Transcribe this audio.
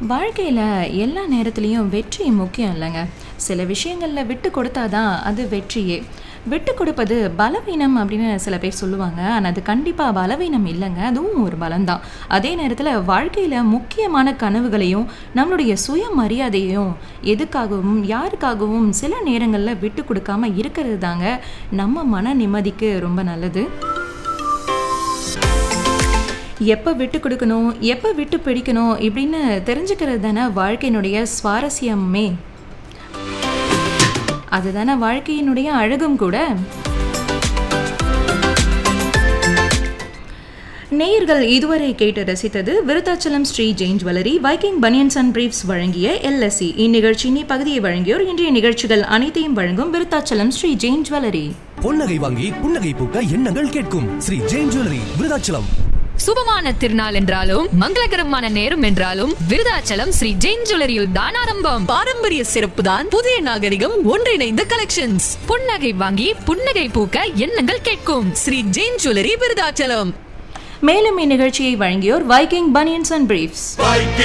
வாழ்க்கையில் எல்லா நேரத்துலேயும் வெற்றி முக்கியம் இல்லைங்க சில விஷயங்களில் விட்டு கொடுத்தாதான் அது வெற்றியே விட்டு கொடுப்பது பலவீனம் அப்படின்னு சில பேர் சொல்லுவாங்க ஆனால் அது கண்டிப்பாக பலவீனம் இல்லைங்க அதுவும் ஒரு பலம்தான் அதே நேரத்தில் வாழ்க்கையில் முக்கியமான கனவுகளையும் நம்மளுடைய சுயமரியாதையும் எதுக்காகவும் யாருக்காகவும் சில நேரங்களில் விட்டு கொடுக்காம இருக்கிறது தாங்க நம்ம மன நிம்மதிக்கு ரொம்ப நல்லது எப்போ விட்டு கொடுக்கணும் எப்போ விட்டு பிடிக்கணும் இப்படின்னு தெரிஞ்சுக்கிறது தானே வாழ்க்கையினுடைய சுவாரஸ்யமே அதுதானே வாழ்க்கையினுடைய அழகும் கூட நேயர்கள் இதுவரை கேட்டு ரசித்தது Virudhachalam Sri Jain jewellery Viking banians and briefs வழங்கிய எல்எஸ்சி இந்நிகழ்ச்சியின் பகுதியை வழங்கியோர் இன்றைய நிகழ்ச்சிகள் அனைத்தையும் வழங்கும் விருத்தாச்சலம் ஸ்ரீ ஜெயின் ஜுவல்லரி பொன்னகை வாங்கி புன்னகை பூக்க எண்ணங்கள் கேட்கும் ஸ்ரீ ஜெயின் ஜுவல்லரி விருதாச்சலம் சுபமான திருநாள் என்றாலும் மங்களகரமான நேரம் என்றாலும் விருதாச்சலம் ஸ்ரீ ஜெயின் ஜுவல்லரியில் தான் ஆரம்பம் பாரம்பரிய சிறப்பு தான் புதிய நாகரிகம் ஒன்றிணைந்த கலெக்ஷன்ஸ் புன்னகை வாங்கி புன்னகை பூக்க எண்ணங்கள் கேட்கும் ஸ்ரீ ஜெயின் ஜுவல்லரி விருதாச்சலம் மேலும் இந்நிகழ்ச்சியை வழங்கியோர் வைக்கிங் பனியன்ஸ் அண்ட் பிரீஃப்ஸ்